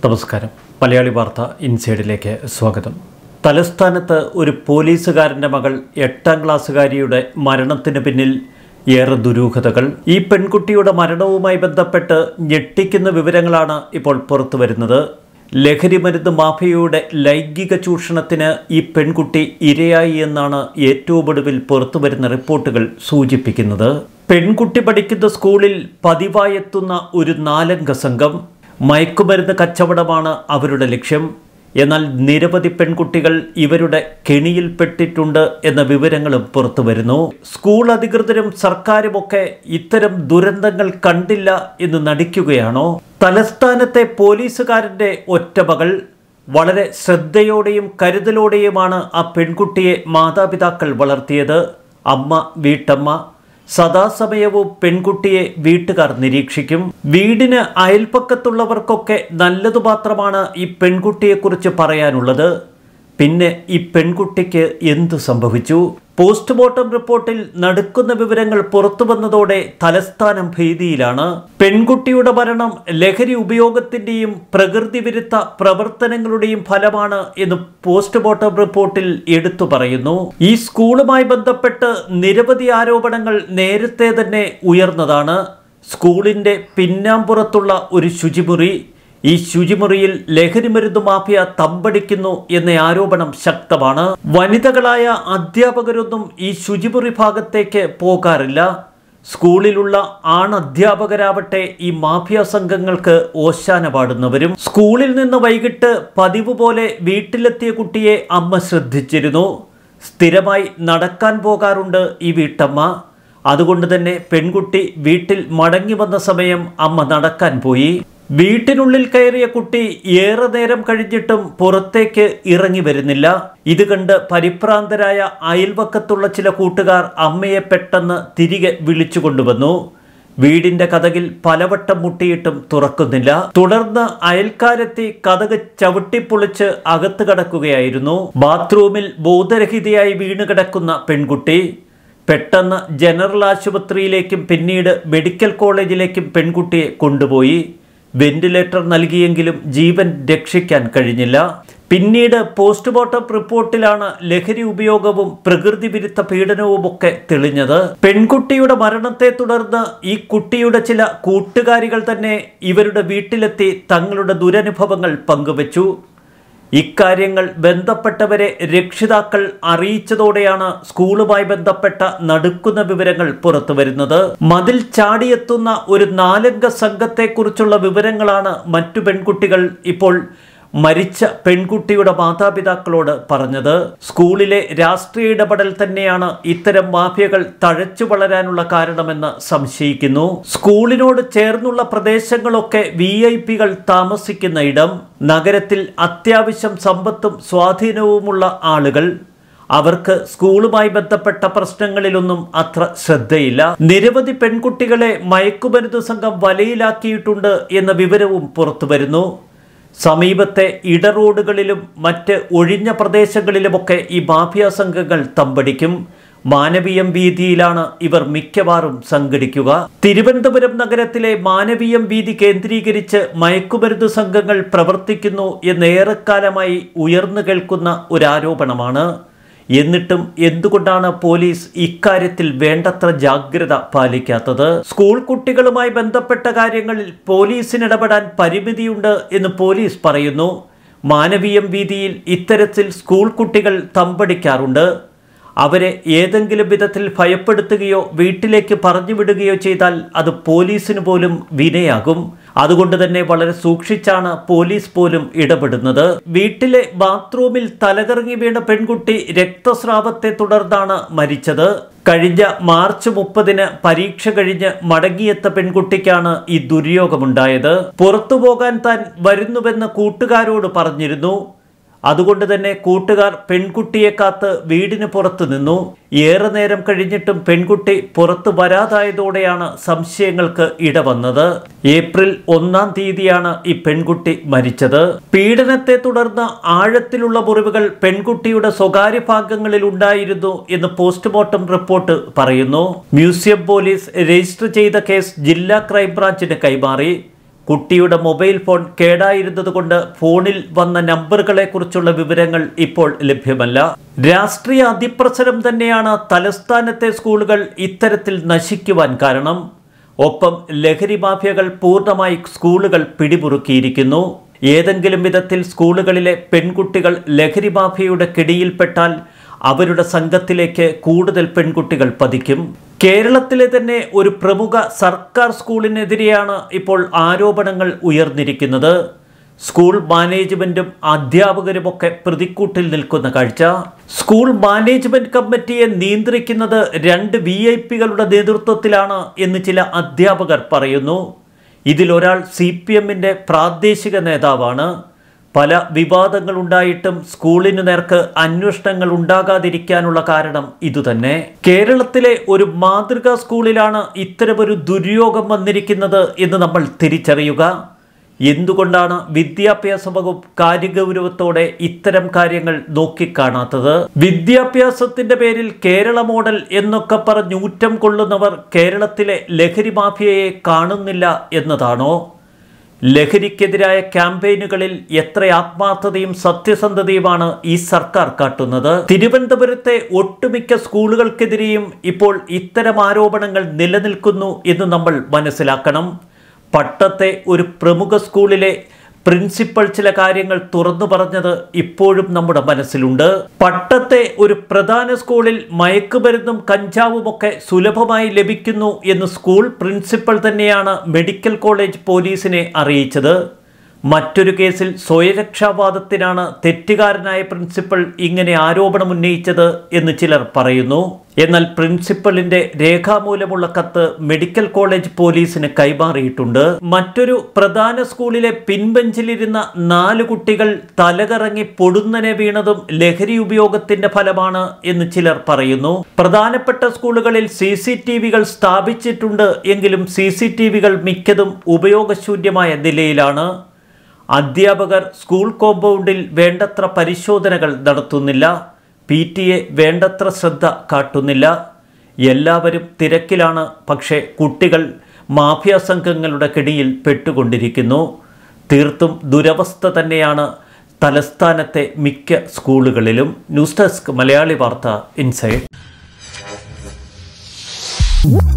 നമസ്കാരം മലയാളി വാർത്ത ഇൻസൈഡിലേക്ക് സ്വാഗതം തലസ്ഥാനത്ത് ഒരു പോലീസുകാരൻ്റെ മകൾ എട്ടാം ക്ലാസ്സുകാരിയുടെ മരണത്തിന് പിന്നിൽ ഏറെ ദുരൂഹതകൾ ഈ പെൺകുട്ടിയുടെ മരണവുമായി ബന്ധപ്പെട്ട് ഞെട്ടിക്കുന്ന വിവരങ്ങളാണ് ഇപ്പോൾ പുറത്തു വരുന്നത് ലഹരി മരുന്ന് മാഫിയയുടെ ലൈംഗിക ചൂഷണത്തിന് ഈ പെൺകുട്ടി ഇരയായി എന്നാണ് ഏറ്റവും ഒടുവിൽ പുറത്തുവരുന്ന റിപ്പോർട്ടുകൾ സൂചിപ്പിക്കുന്നത് പെൺകുട്ടി പഠിക്കുന്ന സ്കൂളിൽ പതിവായെത്തുന്ന ഒരു നാലംഗ സംഘം മയക്കുമരുന്ന് കച്ചവടമാണ് അവരുടെ ലക്ഷ്യം എന്നാൽ നിരവധി പെൺകുട്ടികൾ ഇവരുടെ കെണിയിൽപ്പെട്ടിട്ടുണ്ട് എന്ന വിവരങ്ങളും പുറത്തു വരുന്നു സ്കൂൾ അധികൃതരും സർക്കാരുമൊക്കെ ഇത്തരം ദുരന്തങ്ങൾ കണ്ടില്ല എന്ന് നടിക്കുകയാണോ തലസ്ഥാനത്തെ പോലീസുകാരൻ്റെ ഒറ്റമകൾ വളരെ ശ്രദ്ധയോടെയും കരുതലോടെയുമാണ് ആ പെൺകുട്ടിയെ മാതാപിതാക്കൾ വളർത്തിയത് അമ്മ വീട്ടമ്മ സദാസമയവും പെൺകുട്ടിയെ വീട്ടുകാർ നിരീക്ഷിക്കും വീടിന് അയൽപ്പക്കത്തുള്ളവർക്കൊക്കെ നല്ലതു മാത്രമാണ് ഈ പെൺകുട്ടിയെക്കുറിച്ച് പറയാനുള്ളത് പിന്നെ ഈ പെൺകുട്ടിക്ക് എന്തു സംഭവിച്ചു പോസ്റ്റ്മോർട്ടം റിപ്പോർട്ടിൽ നടുക്കുന്ന വിവരങ്ങൾ പുറത്തു വന്നതോടെ തലസ്ഥാനം ഭീതിയിലാണ് പെൺകുട്ടിയുടെ മരണം ലഹരി ഉപയോഗത്തിന്റെയും പ്രകൃതി വിരുദ്ധ പ്രവർത്തനങ്ങളുടെയും ഫലമാണ് എന്ന് പോസ്റ്റ്മോർട്ടം റിപ്പോർട്ടിൽ എടുത്തു പറയുന്നു ഈ സ്കൂളുമായി ബന്ധപ്പെട്ട് നിരവധി ആരോപണങ്ങൾ നേരത്തെ തന്നെ ഉയർന്നതാണ് സ്കൂളിന്റെ പിന്നാമ്പുറത്തുള്ള ഒരു ശുചിമുറി ഈ ശുചിമുറിയിൽ ലഹരി മരുന്ന് മാഫിയ തമ്പടിക്കുന്നു എന്ന ആരോപണം ശക്തമാണ് വനിതകളായ അധ്യാപകരൊന്നും ഈ ശുചിമുറി ഭാഗത്തേക്ക് പോകാറില്ല സ്കൂളിലുള്ള ആണധ്യാപകരാവട്ടെ ഈ മാഫിയ സംഘങ്ങൾക്ക് ഓശാന പാടുന്നവരും സ്കൂളിൽ നിന്ന് വൈകിട്ട് പതിവ് പോലെ വീട്ടിലെത്തിയ കുട്ടിയെ അമ്മ ശ്രദ്ധിച്ചിരുന്നു സ്ഥിരമായി നടക്കാൻ പോകാറുണ്ട് ഈ വീട്ടമ്മ അതുകൊണ്ട് തന്നെ പെൺകുട്ടി വീട്ടിൽ മടങ്ങി വന്ന സമയം അമ്മ നടക്കാൻ പോയി വീട്ടിനുള്ളിൽ കയറിയ കുട്ടി ഏറെ നേരം കഴിഞ്ഞിട്ടും പുറത്തേക്ക് ഇറങ്ങി വരുന്നില്ല ഇത് കണ്ട് പരിഭ്രാന്തരായ അയൽവക്കത്തുള്ള ചില കൂട്ടുകാർ അമ്മയെ പെട്ടെന്ന് തിരികെ വിളിച്ചു കൊണ്ടുവന്നു വീടിന്റെ കഥകിൽ പലവട്ടം മുട്ടിയിട്ടും തുറക്കുന്നില്ല തുടർന്ന് അയൽക്കാരെത്തി കഥക് ചവിട്ടിപ്പൊളിച്ച് അകത്ത് കടക്കുകയായിരുന്നു ബാത്റൂമിൽ ബോധരഹിതയായി വീണ് കിടക്കുന്ന പെൺകുട്ടി പെട്ടെന്ന് ജനറൽ ആശുപത്രിയിലേക്കും പിന്നീട് മെഡിക്കൽ കോളേജിലേക്കും പെൺകുട്ടിയെ കൊണ്ടുപോയി വെന്റിലേറ്റർ നൽകിയെങ്കിലും ജീവൻ രക്ഷിക്കാൻ കഴിഞ്ഞില്ല പിന്നീട് പോസ്റ്റ്മോർട്ടം റിപ്പോർട്ടിലാണ് ലഹരി ഉപയോഗവും പ്രകൃതി വിരുദ്ധ പീഡനവും ഒക്കെ തെളിഞ്ഞത് പെൺകുട്ടിയുടെ മരണത്തെ തുടർന്ന് ഈ കുട്ടിയുടെ ചില കൂട്ടുകാരികൾ തന്നെ ഇവരുടെ വീട്ടിലെത്തി തങ്ങളുടെ ദുരനുഭവങ്ങൾ പങ്കുവച്ചു ഇക്കാര്യങ്ങൾ ബന്ധപ്പെട്ടവരെ രക്ഷിതാക്കൾ അറിയിച്ചതോടെയാണ് സ്കൂളുമായി ബന്ധപ്പെട്ട നടുക്കുന്ന വിവരങ്ങൾ പുറത്തു വരുന്നത് മതിൽ ചാടിയെത്തുന്ന ഒരു നാലംഗ സംഘത്തെക്കുറിച്ചുള്ള വിവരങ്ങളാണ് മറ്റു പെൺകുട്ടികൾ ഇപ്പോൾ മരിച്ച പെൺകുട്ടിയുടെ മാതാപിതാക്കളോട് പറഞ്ഞത് സ്കൂളിലെ രാഷ്ട്രീയ ഇടപെടൽ തന്നെയാണ് ഇത്തരം മാഫിയകൾ തഴച്ചു വളരാനുള്ള കാരണമെന്ന് സംശയിക്കുന്നു സ്കൂളിനോട് ചേർന്നുള്ള പ്രദേശങ്ങളൊക്കെ വി ഐ പികൾ താമസിക്കുന്ന ഇടം നഗരത്തിൽ അത്യാവശ്യം സമ്പത്തും സ്വാധീനവുമുള്ള ആളുകൾ അവർക്ക് സ്കൂളുമായി ബന്ധപ്പെട്ട പ്രശ്നങ്ങളിലൊന്നും അത്ര ശ്രദ്ധയില്ല നിരവധി പെൺകുട്ടികളെ മയക്കുമരുന്ന് സംഘം വലയിലാക്കിയിട്ടുണ്ട് എന്ന വിവരവും പുറത്തു വരുന്നു സമീപത്തെ ഇടറോഡുകളിലും മറ്റ് ഒഴിഞ്ഞ പ്രദേശങ്ങളിലുമൊക്കെ ഈ മാഫിയ സംഘങ്ങൾ തമ്പടിക്കും മാനവീയം വീതിയിലാണ് ഇവർ മിക്കവാറും സംഘടിക്കുക തിരുവനന്തപുരം നഗരത്തിലെ മാനവീയം വീതി കേന്ദ്രീകരിച്ച് മയക്കുമരുന്ന് സംഘങ്ങൾ പ്രവർത്തിക്കുന്നു എന്നേറെക്കാലമായി ഉയർന്നു കേൾക്കുന്ന ഒരു ആരോപണമാണ് എന്നിട്ടും എന്തുകൊണ്ടാണ് പോലീസ് ഇക്കാര്യത്തിൽ വേണ്ടത്ര ജാഗ്രത പാലിക്കാത്തത് സ്കൂൾ കുട്ടികളുമായി ബന്ധപ്പെട്ട കാര്യങ്ങളിൽ പോലീസിന് ഇടപെടാൻ പരിമിതിയുണ്ട് എന്ന് പോലീസ് പറയുന്നു മാനവീയം വീതിയിൽ ഇത്തരത്തിൽ സ്കൂൾ കുട്ടികൾ തമ്പടിക്കാറുണ്ട് അവരെ ഏതെങ്കിലും വിധത്തിൽ ഭയപ്പെടുത്തുകയോ വീട്ടിലേക്ക് പറഞ്ഞു വിടുകയോ ചെയ്താൽ അത് പോലീസിന് പോലും വിനയാകും അതുകൊണ്ട് തന്നെ വളരെ സൂക്ഷിച്ചാണ് പോലീസ് പോലും ഇടപെടുന്നത് വീട്ടിലെ ബാത്റൂമിൽ തലകറങ്ങി വീണ പെൺകുട്ടി രക്തസ്രാവത്തെ തുടർന്നാണ് മരിച്ചത് കഴിഞ്ഞ മാർച്ച് മുപ്പതിന് പരീക്ഷ കഴിഞ്ഞ് മടങ്ങിയെത്ത പെൺകുട്ടിക്കാണ് ഈ ദുര്യോഗമുണ്ടായത് പുറത്തു പോകാൻ താൻ വരുന്നുവെന്ന് കൂട്ടുകാരോട് പറഞ്ഞിരുന്നു അതുകൊണ്ട് തന്നെ കൂട്ടുകാർ പെൺകുട്ടിയെ കാത്ത് വീടിന് പുറത്തു നിന്നു ഏറെ നേരം കഴിഞ്ഞിട്ടും പെൺകുട്ടി പുറത്തു വരാതായതോടെയാണ് സംശയങ്ങൾക്ക് ഇടവന്നത് ഏപ്രിൽ ഒന്നാം തീയതിയാണ് ഈ പെൺകുട്ടി മരിച്ചത് പീഡനത്തെ തുടർന്ന് ആഴത്തിലുള്ള മുറിവുകൾ പെൺകുട്ടിയുടെ സ്വകാര്യ ഭാഗങ്ങളിൽ ഉണ്ടായിരുന്നു എന്ന് പോസ്റ്റ്മോർട്ടം റിപ്പോർട്ട് പറയുന്നു മ്യൂസിയം പോലീസ് രജിസ്റ്റർ ചെയ്ത കേസ് ജില്ലാ ക്രൈംബ്രാഞ്ചിന് കൈമാറി കുട്ടിയുടെ മൊബൈൽ ഫോൺ കേടായിരുന്നതുകൊണ്ട് ഫോണിൽ വന്ന നമ്പറുകളെക്കുറിച്ചുള്ള വിവരങ്ങൾ ഇപ്പോൾ ലഭ്യമല്ല രാഷ്ട്രീയ അതിപ്രസരം തന്നെയാണ് തലസ്ഥാനത്തെ സ്കൂളുകൾ ഇത്തരത്തിൽ നശിക്കുവാൻ കാരണം ഒപ്പം ലഹരി മാഫിയകൾ പൂർണ്ണമായി സ്കൂളുകൾ പിടിമുറുക്കിയിരിക്കുന്നു ഏതെങ്കിലും വിധത്തിൽ സ്കൂളുകളിലെ പെൺകുട്ടികൾ ലഹരി മാഫിയയുടെ കിടിയിൽപ്പെട്ടാൽ അവരുടെ സംഘത്തിലേക്ക് കൂടുതൽ പെൺകുട്ടികൾ പതിക്കും കേരളത്തിലെ തന്നെ ഒരു പ്രമുഖ സർക്കാർ സ്കൂളിനെതിരെയാണ് ഇപ്പോൾ ആരോപണങ്ങൾ ഉയർന്നിരിക്കുന്നത് സ്കൂൾ മാനേജ്മെന്റും അധ്യാപകരുമൊക്കെ പ്രതിക്കൂട്ടിൽ നിൽക്കുന്ന കാഴ്ച സ്കൂൾ മാനേജ്മെന്റ് കമ്മിറ്റിയെ നിയന്ത്രിക്കുന്നത് രണ്ട് വി ഐ പികളുടെ നേതൃത്വത്തിലാണ് എന്ന് ചില അധ്യാപകർ പറയുന്നു ഇതിലൊരാൾ സി പി എമ്മിൻ്റെ പ്രാദേശിക നേതാവാണ് പല വിവാദങ്ങൾ ഉണ്ടായിട്ടും സ്കൂളിനു നേർക്ക് അന്വേഷണങ്ങൾ ഉണ്ടാകാതിരിക്കാനുള്ള കാരണം ഇതുതന്നെ കേരളത്തിലെ ഒരു മാതൃകാ സ്കൂളിലാണ് ഇത്തരമൊരു ദുര്യോഗം വന്നിരിക്കുന്നത് എന്ന് നമ്മൾ തിരിച്ചറിയുക എന്തുകൊണ്ടാണ് വിദ്യാഭ്യാസ വകുപ്പ് കാര്യഗൗരവത്തോടെ ഇത്തരം കാര്യങ്ങൾ നോക്കിക്കാണാത്തത് വിദ്യാഭ്യാസത്തിന്റെ പേരിൽ കേരള മോഡൽ എന്നൊക്കെ പറഞ്ഞ് ഊറ്റം കൊള്ളുന്നവർ കേരളത്തിലെ ലഹരി മാഫിയയെ കാണുന്നില്ല എന്നതാണോ ലഹരിക്കെതിരായ ക്യാമ്പയിനുകളിൽ എത്ര ആത്മാർത്ഥതയും സത്യസന്ധതയുമാണ് ഈ സർക്കാർ കാട്ടുന്നത് തിരുവനന്തപുരത്തെ ഒട്ടുമിക്ക സ്കൂളുകൾക്കെതിരെയും ഇപ്പോൾ ഇത്തരം ആരോപണങ്ങൾ നിലനിൽക്കുന്നു എന്ന് നമ്മൾ മനസ്സിലാക്കണം പട്ടത്തെ ഒരു പ്രമുഖ സ്കൂളിലെ പ്രിൻസിപ്പൽ ചില കാര്യങ്ങൾ തുറന്നു പറഞ്ഞത് ഇപ്പോഴും നമ്മുടെ മനസ്സിലുണ്ട് പട്ടത്തെ ഒരു പ്രധാന സ്കൂളിൽ മയക്കുമരുന്നും കഞ്ചാവുമൊക്കെ സുലഭമായി ലഭിക്കുന്നു എന്ന് സ്കൂൾ പ്രിൻസിപ്പൽ തന്നെയാണ് മെഡിക്കൽ കോളേജ് പോലീസിനെ അറിയിച്ചത് മറ്റൊരു കേസിൽ സ്വയരക്ഷാവാദത്തിനാണ് തെറ്റുകാരനായ പ്രിൻസിപ്പൽ ഇങ്ങനെ ആരോപണം ഉന്നയിച്ചത് എന്ന് ചിലർ പറയുന്നു എന്നാൽ പ്രിൻസിപ്പലിന്റെ രേഖാമൂലമുള്ള കത്ത് മെഡിക്കൽ കോളേജ് പോലീസിന് കൈമാറിയിട്ടുണ്ട് മറ്റൊരു പ്രധാന സ്കൂളിലെ പിൻബെഞ്ചിലിരുന്ന നാല് കുട്ടികൾ തലകറങ്ങി പൊടുന്നനെ വീണതും ലഹരി ഉപയോഗത്തിന്റെ ഫലമാണ് എന്ന് ചിലർ പറയുന്നു പ്രധാനപ്പെട്ട സ്കൂളുകളിൽ സി സി ടി വികൾ സ്ഥാപിച്ചിട്ടുണ്ട് എങ്കിലും സി സി ടി വികൾ മിക്കതും ഉപയോഗശൂന്യമായ നിലയിലാണ് അധ്യാപകർ സ്കൂൾ കോമ്പൗണ്ടിൽ വേണ്ടത്ര പരിശോധനകൾ നടത്തുന്നില്ല പി ടി എ വേണ്ടത്ര ശ്രദ്ധ കാട്ടുന്നില്ല എല്ലാവരും തിരക്കിലാണ് പക്ഷേ കുട്ടികൾ മാഫിയ സംഘങ്ങളുടെ കിടിയിൽ പെട്ടുകൊണ്ടിരിക്കുന്നു തീർത്തും ദുരവസ്ഥ തന്നെയാണ് തലസ്ഥാനത്തെ മിക്ക സ്കൂളുകളിലും ന്യൂസ് ഡെസ്ക് മലയാളി വാർത്ത ഇൻസൈഡ്